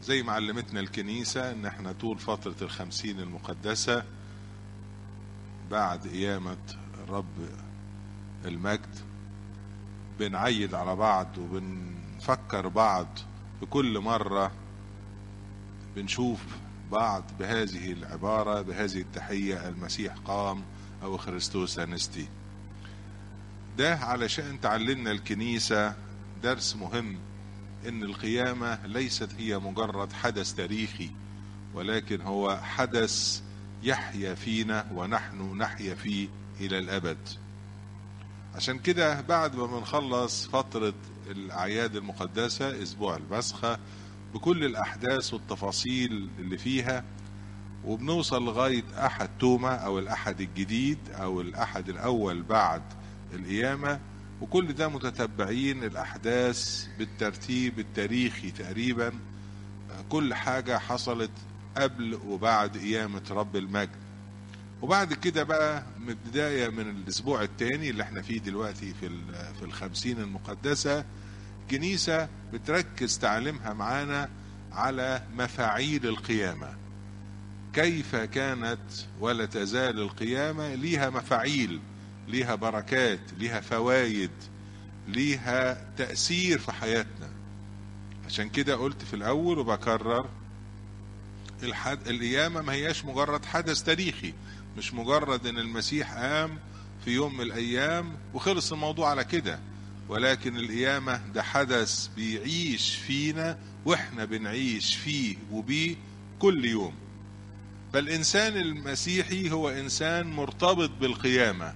زي ما علمتنا الكنيسة ان احنا طول فترة الخمسين المقدسة بعد قيامة رب المجد بنعيد على بعض وبنفكر بعض بكل مرة بنشوف بعض بهذه العبارة بهذه التحية المسيح قام أو خريستوس أنستي ده علشان تعلمنا الكنيسة درس مهم إن القيامة ليست هي مجرد حدث تاريخي ولكن هو حدث يحيا فينا ونحن نحيا فيه إلى الأبد عشان كده بعد ما بنخلص فترة الأعياد المقدسة أسبوع البسخة بكل الأحداث والتفاصيل اللي فيها وبنوصل لغاية أحد توما أو الأحد الجديد أو الأحد الأول بعد القيامة وكل ده متتبعين الأحداث بالترتيب التاريخي تقريبا كل حاجة حصلت قبل وبعد قيامة رب المجد وبعد كده بقى من بداية من الأسبوع الثاني اللي احنا فيه دلوقتي في في الخمسين المقدسة كنيسة بتركز تعليمها معانا على مفاعيل القيامة كيف كانت ولا تزال القيامة ليها مفاعيل ليها بركات ليها فوايد ليها تأثير في حياتنا عشان كده قلت في الأول وبكرر الحد... القيامة ما هياش مجرد حدث تاريخي مش مجرد ان المسيح قام في يوم من الايام وخلص الموضوع على كده ولكن القيامة ده حدث بيعيش فينا واحنا بنعيش فيه وبيه كل يوم فالإنسان المسيحي هو إنسان مرتبط بالقيامة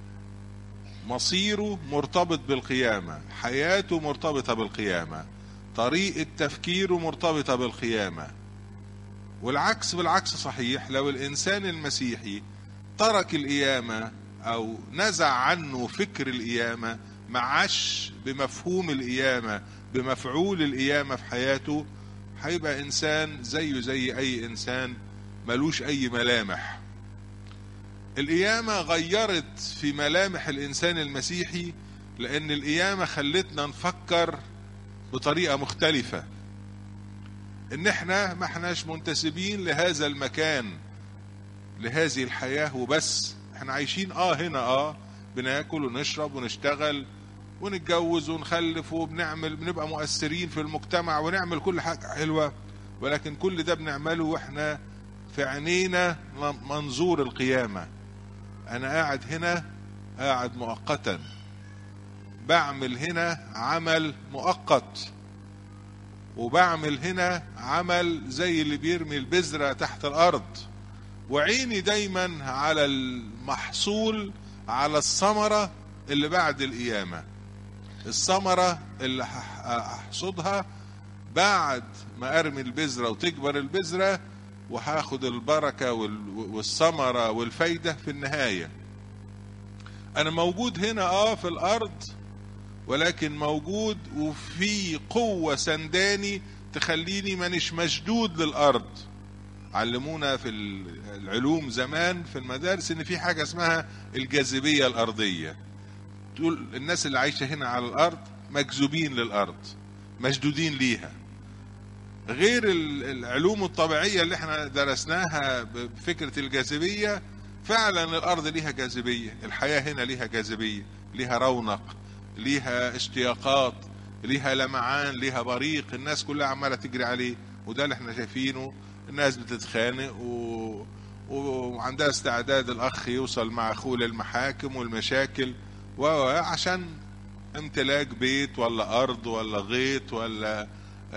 مصيره مرتبط بالقيامة حياته مرتبطة بالقيامة طريقة تفكيره مرتبطة بالقيامة والعكس بالعكس صحيح لو الإنسان المسيحي ترك القيامة أو نزع عنه فكر القيامة معاش بمفهوم القيامة بمفعول القيامة في حياته هيبقى إنسان زيه زي أي إنسان ملوش أي ملامح القيامة غيرت في ملامح الإنسان المسيحي لأن القيامة خلتنا نفكر بطريقة مختلفة إن إحنا ما إحناش منتسبين لهذا المكان لهذه الحياة وبس إحنا عايشين آه هنا آه بناكل ونشرب ونشتغل ونتجوز ونخلف وبنعمل بنبقى مؤثرين في المجتمع ونعمل كل حاجة حلوة ولكن كل ده بنعمله واحنا في عينينا منظور القيامة أنا قاعد هنا قاعد مؤقتا بعمل هنا عمل مؤقت وبعمل هنا عمل زي اللي بيرمي البذرة تحت الأرض وعيني دايما على المحصول على الثمرة اللي بعد القيامة الثمرة اللي هحصدها بعد ما ارمي البذرة وتكبر البذرة وهاخد البركة والثمرة والفايدة في النهاية انا موجود هنا اه في الارض ولكن موجود وفي قوة سنداني تخليني مانيش مشدود للارض علمونا في العلوم زمان في المدارس ان في حاجة اسمها الجاذبية الارضية تقول الناس اللي عايشة هنا على الارض مجذوبين للارض مشدودين ليها غير العلوم الطبيعية اللي احنا درسناها بفكرة الجاذبية فعلا الارض ليها جاذبية الحياة هنا ليها جاذبية ليها رونق ليها اشتياقات ليها لمعان ليها بريق الناس كلها عمالة تجري عليه وده اللي احنا شايفينه الناس بتتخانق و... وعندها استعداد الاخ يوصل مع اخوه للمحاكم والمشاكل وعشان امتلاك بيت ولا ارض ولا غيط ولا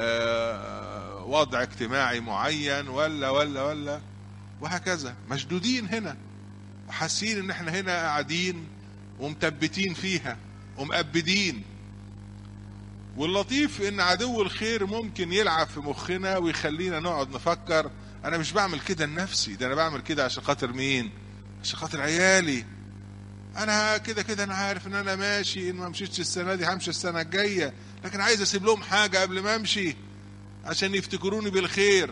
آه وضع اجتماعي معين ولا ولا ولا وهكذا مشدودين هنا وحاسين ان احنا هنا قاعدين ومثبتين فيها ومأبدين واللطيف ان عدو الخير ممكن يلعب في مخنا ويخلينا نقعد نفكر انا مش بعمل كده لنفسي ده انا بعمل كده عشان خاطر مين عشان خاطر عيالي انا كده كده انا عارف ان انا ماشي ان ما مشيتش السنه دي همشي السنه الجايه لكن عايز اسيب لهم حاجه قبل ما امشي عشان يفتكروني بالخير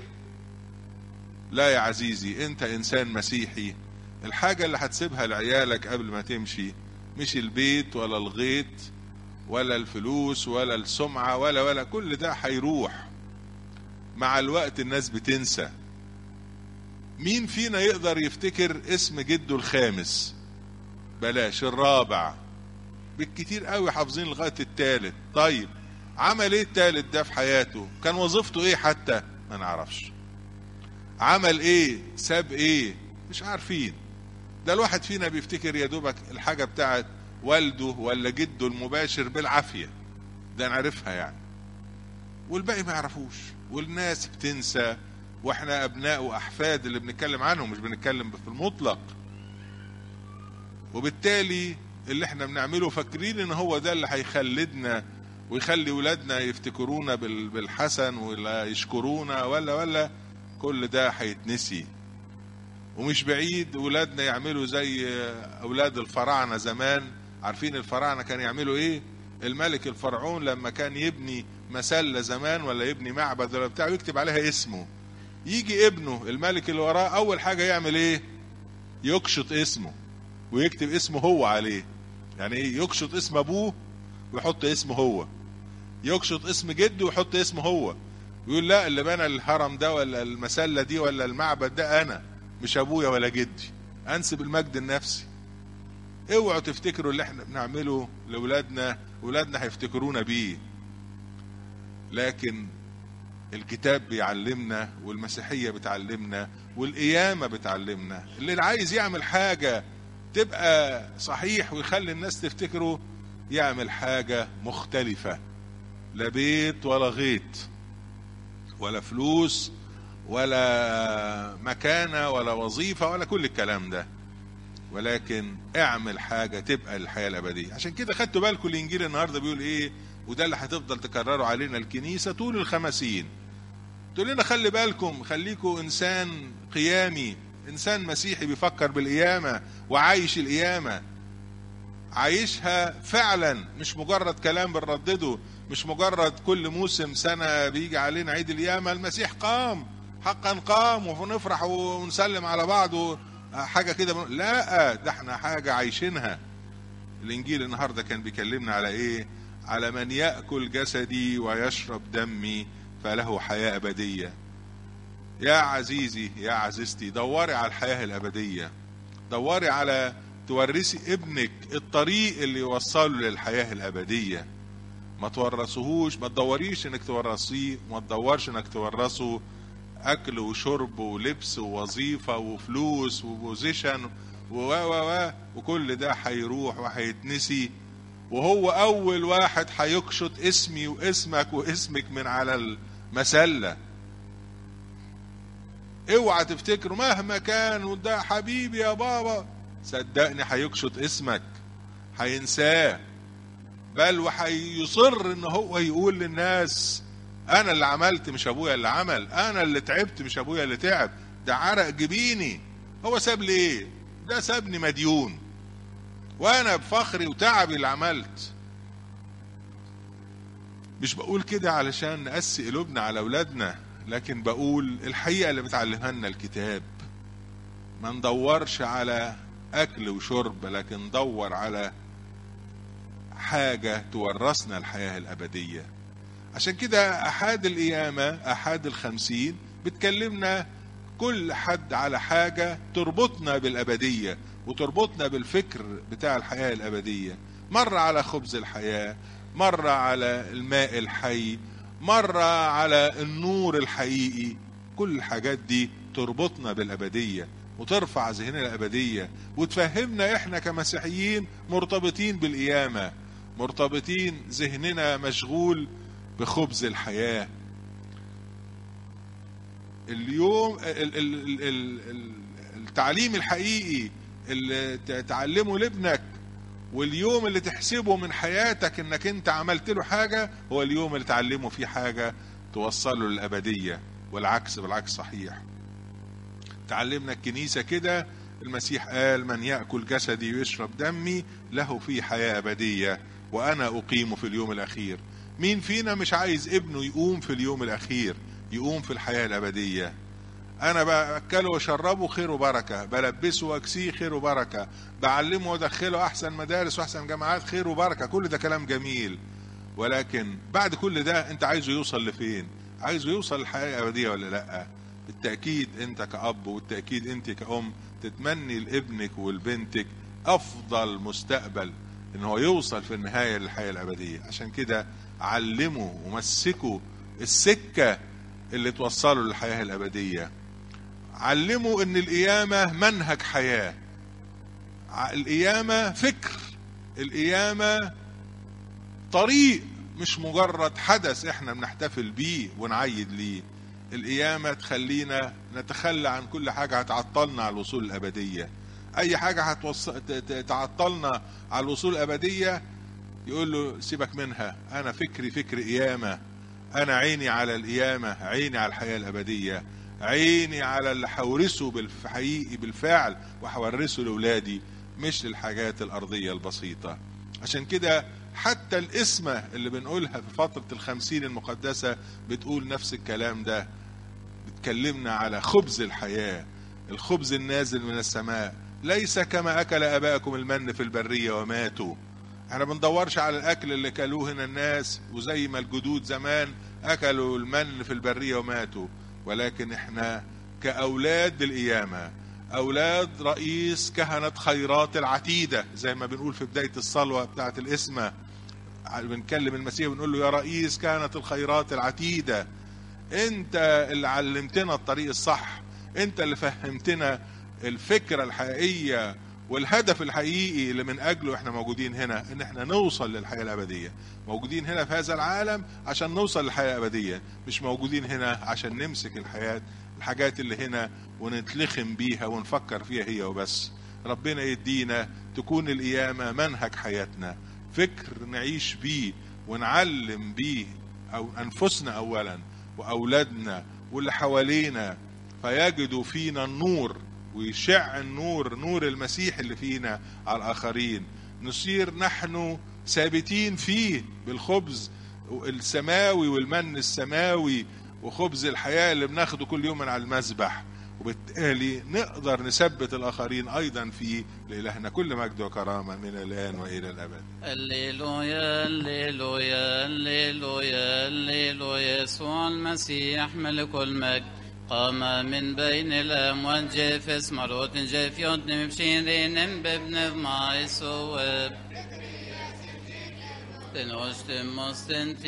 لا يا عزيزي انت انسان مسيحي الحاجه اللي هتسيبها لعيالك قبل ما تمشي مش البيت ولا الغيط ولا الفلوس ولا السمعه ولا ولا كل ده هيروح مع الوقت الناس بتنسى مين فينا يقدر يفتكر اسم جده الخامس بلاش الرابع بالكتير قوي حافظين لغايه التالت طيب عمل ايه التالت ده في حياته كان وظيفته ايه حتى ما نعرفش عمل ايه ساب ايه مش عارفين ده الواحد فينا بيفتكر يا دوبك الحاجه بتاعت والده ولا جده المباشر بالعافيه ده نعرفها يعني والباقي ما يعرفوش والناس بتنسى واحنا ابناء واحفاد اللي بنتكلم عنهم مش بنتكلم في المطلق وبالتالي اللي احنا بنعمله فاكرين ان هو ده اللي هيخلدنا ويخلي ولادنا يفتكرونا بالحسن ولا يشكرونا ولا ولا كل ده هيتنسي ومش بعيد ولادنا يعملوا زي اولاد الفراعنه زمان عارفين الفراعنه كانوا يعملوا ايه الملك الفرعون لما كان يبني مسله زمان ولا يبني معبد ولا بتاع يكتب عليها اسمه يجي ابنه الملك اللي وراه اول حاجه يعمل ايه يكشط اسمه ويكتب اسمه هو عليه يعني ايه يكشط اسم ابوه ويحط اسمه هو يكشط اسم جده ويحط اسمه هو ويقول لا اللي بنى الهرم ده ولا المسله دي ولا المعبد ده انا مش ابويا ولا جدي انسب المجد النفسي اوعوا تفتكروا اللي احنا بنعمله لاولادنا ولادنا هيفتكرونا بيه لكن الكتاب بيعلمنا والمسيحية بتعلمنا والقيامة بتعلمنا اللي عايز يعمل حاجة تبقى صحيح ويخلي الناس تفتكره يعمل حاجة مختلفة لا بيت ولا غيط ولا فلوس ولا مكانة ولا وظيفة ولا كل الكلام ده ولكن اعمل حاجة تبقى الحياة الأبدية عشان كده خدتوا بالكم الإنجيل النهاردة بيقول إيه وده اللي هتفضل تكرروا علينا الكنيسة طول الخمسين تقول لنا خلي بالكم خليكوا إنسان قيامي إنسان مسيحي بيفكر بالقيامة وعايش القيامة عايشها فعلا مش مجرد كلام بنردده مش مجرد كل موسم سنة بيجي علينا عيد القيامة المسيح قام حقا قام ونفرح ونسلم على بعض حاجة كده لا ده احنا حاجة عايشينها الإنجيل النهاردة كان بيكلمنا على إيه على من يأكل جسدي ويشرب دمي فله حياة أبدية يا عزيزي يا عزيزتي دوري على الحياة الأبدية دوري على تورثي ابنك الطريق اللي يوصله للحياة الأبدية ما تورثوهوش ما تدوريش انك تورثيه وما تدورش انك تورثه اكل وشرب ولبس ووظيفه وفلوس وبوزيشن و و و وكل ده هيروح وهيتنسي وهو اول واحد هيكشط اسمي واسمك واسمك من على المسله اوعى تفتكروا مهما كان وده حبيبي يا بابا صدقني هيكشط اسمك هينساه بل وهيصر ان هو يقول للناس انا اللي عملت مش ابويا اللي عمل انا اللي تعبت مش ابويا اللي تعب ده عرق جبيني هو ساب لي ايه ده سابني مديون وانا بفخري وتعبي اللي عملت مش بقول كده علشان نقسي قلوبنا على اولادنا لكن بقول الحقيقه اللي بتعلمها لنا الكتاب ما ندورش على اكل وشرب لكن ندور على حاجه تورثنا الحياه الابديه عشان كده احاد القيامه احاد الخمسين بتكلمنا كل حد على حاجه تربطنا بالابديه وتربطنا بالفكر بتاع الحياه الابديه مره على خبز الحياه مره على الماء الحي مره على النور الحقيقي كل الحاجات دي تربطنا بالابديه وترفع ذهننا الابديه وتفهمنا احنا كمسيحيين مرتبطين بالقيامه مرتبطين ذهننا مشغول بخبز الحياه اليوم التعليم الحقيقي اللي تعلمه لابنك واليوم اللي تحسبه من حياتك انك انت عملت له حاجة هو اليوم اللي تعلمه فيه حاجة توصله للأبدية والعكس بالعكس صحيح تعلمنا الكنيسة كده المسيح قال من يأكل جسدي ويشرب دمي له فيه حياة أبدية وأنا أقيمه في اليوم الأخير مين فينا مش عايز ابنه يقوم في اليوم الأخير يقوم في الحياة الأبدية أنا بأكله وأشربه خير وبركة بلبسه وأكسيه خير وبركة بعلمه وأدخله أحسن مدارس وأحسن جامعات خير وبركة كل ده كلام جميل ولكن بعد كل ده أنت عايزه يوصل لفين عايزه يوصل للحياة الأبدية ولا لأ بالتأكيد أنت كأب والتأكيد أنت كأم تتمني لابنك ولبنتك أفضل مستقبل إن هو يوصل في النهاية للحياة الأبدية عشان كده علموا ومسكوا السكة اللي توصلوا للحياة الأبدية علموا ان القيامة منهج حياة القيامة فكر القيامة طريق مش مجرد حدث احنا بنحتفل بيه ونعيد ليه القيامة تخلينا نتخلى عن كل حاجة هتعطلنا على الوصول الأبدية أي حاجة هتوص... تعطلنا على الوصول الأبدية يقول له سيبك منها أنا فكري فكر قيامة أنا عيني على القيامة عيني على الحياة الأبدية عيني على اللي هورثه بالحقيقي بالفعل وهورثه لاولادي مش للحاجات الارضيه البسيطه عشان كده حتى الاسمة اللي بنقولها في فترة الخمسين المقدسة بتقول نفس الكلام ده بتكلمنا على خبز الحياة الخبز النازل من السماء ليس كما أكل أباءكم المن في البرية وماتوا احنا بندورش على الأكل اللي كلوه هنا الناس وزي ما الجدود زمان أكلوا المن في البرية وماتوا ولكن احنا كأولاد القيامة أولاد رئيس كهنة خيرات العتيدة زي ما بنقول في بداية الصلوة بتاعة الإسمة بنكلم المسيح بنقول له يا رئيس كهنة الخيرات العتيدة انت اللي علمتنا الطريق الصح انت اللي فهمتنا الفكرة الحقيقية والهدف الحقيقي اللي من اجله احنا موجودين هنا ان احنا نوصل للحياه الابديه موجودين هنا في هذا العالم عشان نوصل للحياه الابديه مش موجودين هنا عشان نمسك الحياه الحاجات اللي هنا ونتلخم بيها ونفكر فيها هي وبس ربنا يدينا تكون القيامه منهج حياتنا فكر نعيش بيه ونعلم بيه او انفسنا اولا واولادنا واللي حوالينا فيجدوا فينا النور ويشع النور نور المسيح اللي فينا على الآخرين نصير نحن ثابتين فيه بالخبز السماوي والمن السماوي وخبز الحياة اللي بناخده كل يوم من على المذبح وبالتالي نقدر نثبت الآخرين أيضا فيه لإلهنا كل مجد وكرامة من الآن وإلى الأبد الليلويا الليلويا الليلويا الليلويا يسوع المسيح ملك المجد قام من بين الأموات جيف مرود جيف يدنم بشيرين بابن ما يسوب تنوشت مستنتي